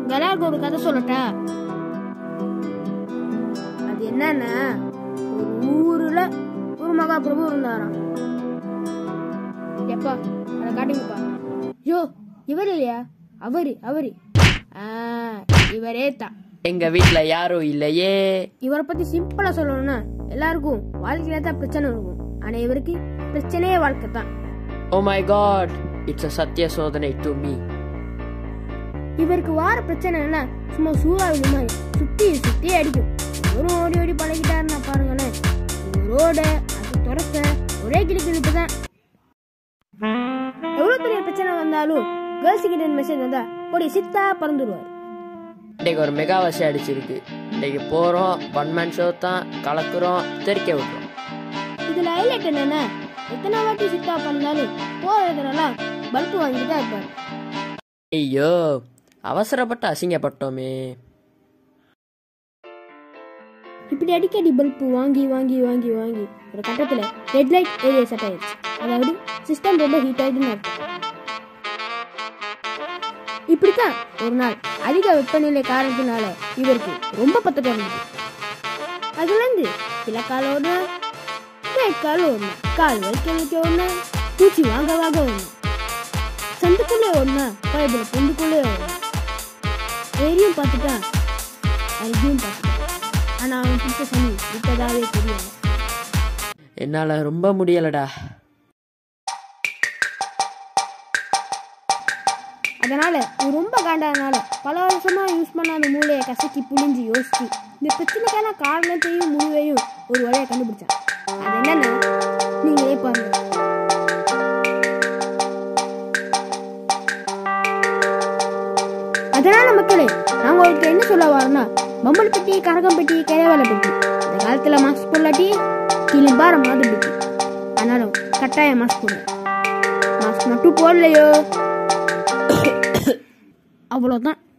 உங்க எல்லாருக்கும் ஒரு கதை சொல்லட்டா அது என்னன்னா ஒரு ஊர்ல ஒரு மகாபிரபு இருந்தாராம் எப்பா அதை காட்டுங்கப்பா ஐயோ இவர் இல்லையா அவரு அவரு ஆ, இவரே தான் எங்க வீட்ல யாரும் இல்லையே இவரை பத்தி சிம்பிளா சொல்லணும்னா எல்லாருக்கும் வாழ்க்கையில தான் பிரச்சனை இருக்கும் ஆனா இவருக்கு பிரச்சனையே வாழ்க்கை தான் oh my god it's a சத்திய சோதனை டு மீ இவருக்கு வார பிரச்சனை என்ன சும்மா சூறாவளி மாதிரி சுத்தி சுத்தி அடிக்கும் இவரும் ஓடி ஓடி பழகிட்டாருன்னா பாருங்களேன் இவரோட அது துரத்த ஒரே கிளிக்கிழிப்பு தான் எவ்வளவு பெரிய பிரச்சனை வந்தாலும் கேர்ள்ஸ் கிட்ட மெசேஜ் வந்தா ஓடி சித்தா பறந்துடுவார் இன்னைக்கு ஒரு மெகா வசதி அடிச்சிருக்கு இன்னைக்கு போறோம் ஒன் மேன் ஷோ தான் கலக்குறோம் தெரிக்க விடுறோம் இதுல ஹைலைட் என்னன்னா எத்தனை வாட்டி சித்தா பறந்தாலும் போறதுனால பல்பு வாங்கிட்டு தான் இருப்பார் ஐயோ அவசரப்பட்டு அசிங்கப்பட்டோமே இப்படி அடிக்கடி பல்பு வாங்கி வாங்கி வாங்கி வாங்கி ஒரு கட்டத்துல ரெட் லைட் ஏரியா செட் ஆயிடுச்சு அதாவது சிஸ்டம் ரொம்ப ஹீட் ஆயிடுன்னு அர்த்தம் இப்படித்தான் ஒரு நாள் அதிக வெப்பநிலை காரணத்தினால இவருக்கு ரொம்ப பத்தட்டம் இருந்தது அதுல இருந்து சில கால ஒண்ணு ரைட் கால் ஒண்ணு கால் வைக்க வைக்க ஒண்ணு பூச்சி வாங்க வாங்க ஒண்ணு சந்துக்குள்ளே ஒண்ணு பைபிள் பொந்துக்குள்ளே ஒண்ணு ஏரியும் பார்த்துட்டான் அருகியும் பார்த்துட்டான் ஆனா அவன் பிடிச்ச சனி விட்டதாவே தெரியல என்னால ரொம்ப முடியலடா அதனால இது ரொம்ப காண்டாதனால பல வருஷமா யூஸ் பண்ணாத மூளையை கசக்கி புழிஞ்சு யோசிச்சு இந்த பிரச்சனைக்கான காரணத்தையும் முடிவையும் ஒரு வழியை கண்டுபிடிச்சான் அது என்னன்னா நீங்களே பாருங்க அதனால மக்களே நான் உங்களுக்கு என்ன சொல்ல வரேன்னா பம்பல் பெட்டி கரகம் பெட்டி கரைவாலை பெட்டி இந்த காலத்துல மாஸ்க் போடலாட்டி கிளிம்பார மாதிரி பெட்டி ஆனாலும் கட்டாயம் மாஸ்க் போடல மாஸ்க் மட்டும் போடலையோ அவ்வளோதான்